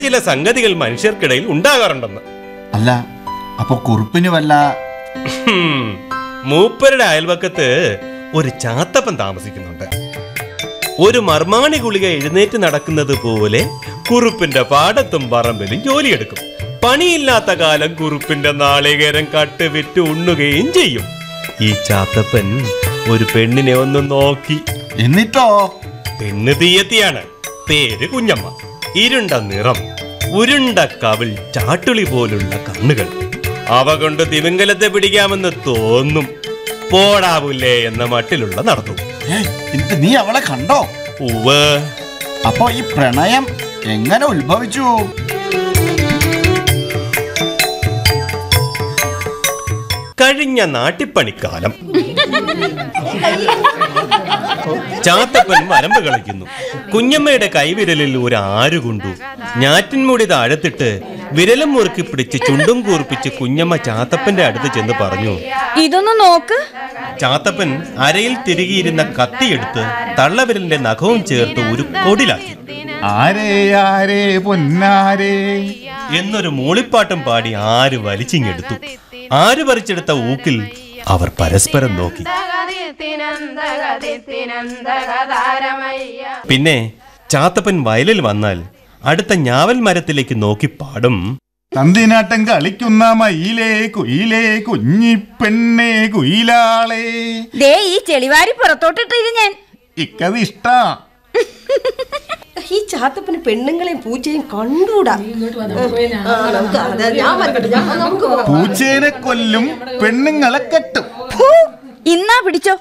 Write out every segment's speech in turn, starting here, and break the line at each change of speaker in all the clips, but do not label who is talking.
ചില സംഗതികൾ മനുഷ്യർക്കിടയിൽ ഉണ്ടാകാറുണ്ടെന്ന്
അല്ല അപ്പൊ കുറുപ്പിന് വല്ല
ഹും, മൂപ്പരുടെ അയൽവക്കത്ത് ഒരു ചാത്തപ്പൻ താമസിക്കുന്നുണ്ട് ഒരു മർമാണി ഗുളിക എഴുന്നേറ്റ് നടക്കുന്നത് പോലെ കുറുപ്പിന്റെ പാടത്തും പറമ്പിലും ജോലിയെടുക്കും പണിയില്ലാത്ത കാലം കുറുപ്പിന്റെ നാളികേരം കട്ട് വിറ്റ് ഉണ്ണുകയും ചെയ്യും ഈ ചാത്തപ്പൻ ഒരു പെണ്ണിനെ ഒന്ന് നോക്കി
എന്നിട്ടോ
പെണ്ണ് തീയത്തിയാണ് പേര് കുഞ്ഞമ്മ ഇരുണ്ട നിറം ഉരുണ്ട കവിൾ ചാട്ടുളി പോലുള്ള കണ്ണുകൾ അവ കൊണ്ട് തിമിംഗലത്തെ പിടിക്കാമെന്ന് തോന്നും പോടാവില്ലേ എന്ന മട്ടിലുള്ള നടത്തും
ഏയ്, എന്നിട്ട് നീ അവളെ കണ്ടോ
ഉവ്
അപ്പൊ ഈ പ്രണയം എങ്ങനെ ഉത്ഭവിച്ചു
കഴിഞ്ഞ നാട്ടിപ്പണിക്കാലം ചാത്തപ്പൻ വരമ്പ് കളിക്കുന്നു കുഞ്ഞമ്മയുടെ കൈവിരലിൽ ഒരു ആര് കൊണ്ടു ഞാറ്റിൻമുടി താഴത്തിട്ട് വിരലും മുറുക്കി പിടിച്ച് ചുണ്ടും കൂർപ്പിച്ച് കുഞ്ഞമ്മ ചാത്തപ്പന്റെ അടുത്ത് ചെന്ന് പറഞ്ഞു
ഇതൊന്ന് നോക്ക്
ചാത്തപ്പൻ അരയിൽ തിരികിയിരുന്ന കത്തിയെടുത്ത് തള്ളവിരലിന്റെ നഖവും ചേർത്ത് ഒരു കൊടിലാക്കി
ആരേ ആരേ പൊന്നാരേ
എന്നൊരു മൂളിപ്പാട്ടും പാടി ആര് വലിച്ചിങ്ങെടുത്തു ആര് പറിച്ചെടുത്ത ഊക്കിൽ അവർ പരസ്പരം നോക്കി പിന്നെ ചാത്തപ്പൻ വയലിൽ വന്നാൽ അടുത്ത ഞാവൽ മരത്തിലേക്ക് നോക്കി പാടും
തന്തിനാട്ടം കളിക്കുന്ന മയിലേ കുയിലേ കുഞ്ഞിപ്പെണ്ണേ കുയിലാളേ
ദേ ഈ ചെളിവാരി പുറത്തോട്ടിട്ടിത് ഞാൻ
ഇക്കത് ഇഷ്ടാ
ഈ ചാത്തപ്പന് പെണ്ണുങ്ങളെയും പൂച്ചയും കണ്ടൂടാ ആ, നമുക്ക് അതാ ഞാൻ വരട്ടെ ഞാൻ നമുക്ക് പോകാം.
പൂച്ചേനെ കൊല്ലും പെണ്ണുങ്ങളെ കെട്ടും
ഫൂ, ഇന്നാ പിടിച്ചോ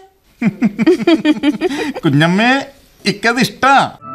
കുഞ്ഞമ്മേ ഇക്കത് ഇഷ്ടാ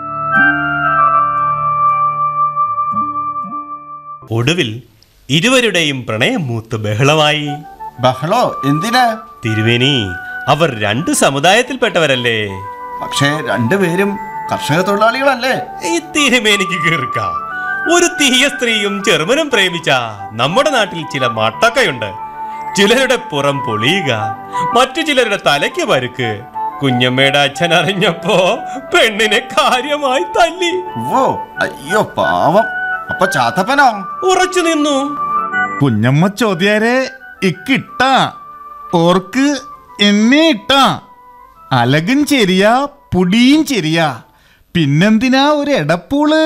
ഒടുവിൽ ഇരുവരുടെയും പ്രണയം മൂത്ത് ബഹളമായി
ബഹളോ എന്തിനാ
തിരുവേനി അവർ രണ്ട് സമുദായത്തിൽപ്പെട്ടവരല്ലേ
പക്ഷേ രണ്ടുപേരും കർഷക തൊഴിലാളികളല്ലേ
ഈ തിരുമേനിക്ക് കീർക്ക ഒരു തീയ സ്ത്രീയും ചെറുമനും പ്രേമിച്ച നമ്മുടെ നാട്ടിൽ ചില മട്ടക്കയുണ്ട് ചിലരുടെ പുറം പൊളിയുക മറ്റു ചിലരുടെ തലയ്ക്ക് പരുക്ക് കുഞ്ഞമ്മയുടെ അച്ഛൻ അറിഞ്ഞപ്പോ പെണ്ണിനെ കാര്യമായി തല്ലി
ഓ അയ്യോ പാവം അപ്പൊ ചാത്തപ്പനോ
ഉറച്ചു നിന്നു
കുഞ്ഞമ്മ ചോദ്യാരെ ഇക്കിട്ടാ ഓർക്ക് എന്നെ ഇട്ടാ അലകും ചെരിയ പുടിയും ചെരിയ പിന്നെന്തിനാ ഒരു എടപ്പൂള്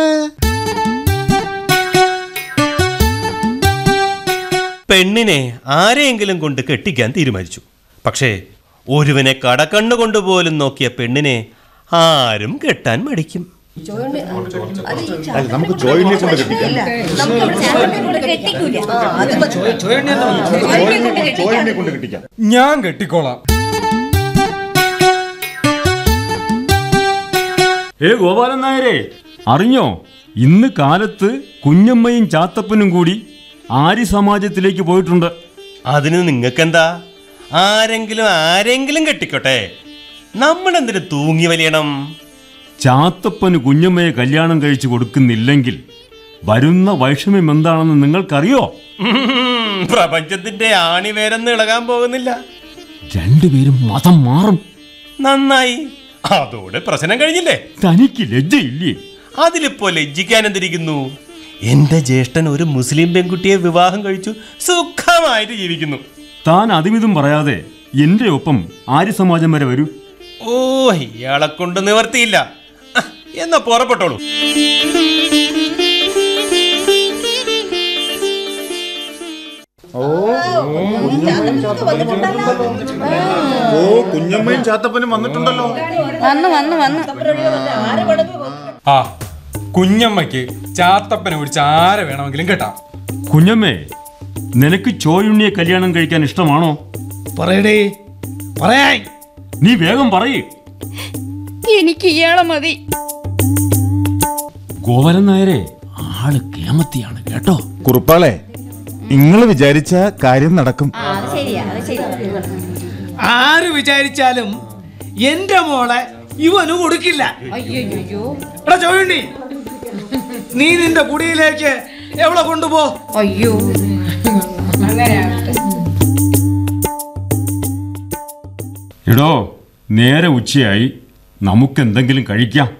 പെണ്ണിനെ ആരെയെങ്കിലും കൊണ്ട് കെട്ടിക്കാൻ തീരുമാനിച്ചു പക്ഷേ ഒരുവനെ കടക്കണ്ണു കൊണ്ടുപോലും നോക്കിയ പെണ്ണിനെ ആരും കെട്ടാൻ മടിക്കും
അത് ഈ ചാത്തപ്പനെ ഇല്ല. നമുക്ക് അവിടെ ചാത്തപ്പനെ കൊണ്ട് കെട്ടിക്കൂല. ആ, അത് മതി. ചോയനെ കൊണ്ട് കെട്ടിക്കാം.
ഞാൻ കെട്ടിക്കോളാം
ഏ ഗോപാലൻ നായരെ അറിഞ്ഞോ ഇന്ന് കാലത്ത് കുഞ്ഞമ്മയും ചാത്തപ്പനും കൂടി ആര്യ സമാജത്തിലേക്ക് പോയിട്ടുണ്ട്
അതിന് നിങ്ങൾക്കെന്താ ആരെങ്കിലും ആരെങ്കിലും കെട്ടിക്കോട്ടെ നമ്മളെന്തിനു തൂങ്ങി വലിയണം
ചാത്തപ്പന് കുഞ്ഞമ്മയെ കല്യാണം കഴിച്ചു കൊടുക്കുന്നില്ലെങ്കിൽ വരുന്ന വൈഷമ്യം എന്താണെന്ന് നിങ്ങൾക്കറിയോ
ഉം, പ്രപഞ്ചത്തിന്റെ ആണിവേരെന്ന് ഇളകാൻ പോകുന്നില്ല
രണ്ടുപേരും മതം മാറും
നന്നായി അതോടെ പ്രശ്നം കഴിഞ്ഞില്ലേ
തനിക്ക് ലജ്ജയില്ലേ
അതിലിപ്പോ ലജ്ജിക്കാൻ എന്തിരിക്കുന്നു എന്റെ ജ്യേഷ്ഠൻ ഒരു മുസ്ലിം പെൺകുട്ടിയെ വിവാഹം കഴിച്ചു സുഖമായിട്ട് ജീവിക്കുന്നു
താൻ അതുമിതും പറയാതെ എന്റെ ഒപ്പം ആര്യ സമാജം വരെ വരൂ
ഓ ഇയാളെ കൊണ്ട് നിവർത്തിയില്ല ആ, എന്നാ പുറപ്പെട്ടോളൂ
ഓ കുഞ്ഞമ്മയും ചാത്തപ്പനും വന്നിട്ടുണ്ടല്ലോ
വന്നു വന്നു വന്നു
ആ കുഞ്ഞമ്മയ്ക്ക് ചാത്തപ്പനെ പിടിച്ച് ആരെ വേണമെങ്കിലും കേട്ടാം
കുഞ്ഞമ്മേ നിനക്ക് ചോയുണ്ണിയെ കല്യാണം കഴിക്കാൻ ഇഷ്ടമാണോ
പറയടേ പറയാൻ
നീ വേഗം പറയേ
എനിക്ക് ഇയാളെ മതി
ഗോപാലൻ നായരെ ആള് കേമത്തിയാണ് കേട്ടോ
കുറുപ്പാളെ നിങ്ങൾ വിചാരിച്ച കാര്യം നടക്കും
ആര് വിചാരിച്ചാലും എന്റെ മോളെ ഇവന് കൊടുക്കില്ല എടാ ചോയുണ്ണി നീ നിന്റെ കുടിയിലേക്ക് എവിടെ കൊണ്ടുപോ
അയ്യോ
എടോ നേരെ ഉച്ചയായി നമുക്കെന്തെങ്കിലും കഴിക്കാം